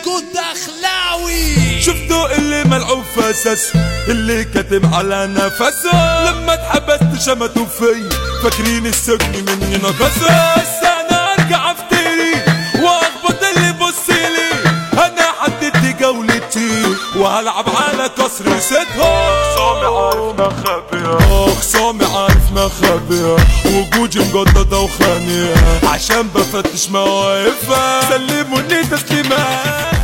اسكو دخلاوي شفتوا اللي ملعوب في اساسه اللي كاتم على نفسه لما اتحبست شمتوا في فاكرين السجن مني نقصه بس انا ارجع افتري واخبط اللي بص لي انا حددت جولتي وهلعب على كسر ستهم خصامي عارف مخابئة خصامي عارف مخابئة وجودي مجددة وخانية عشان بفتش مواقفها سلموني تسليمات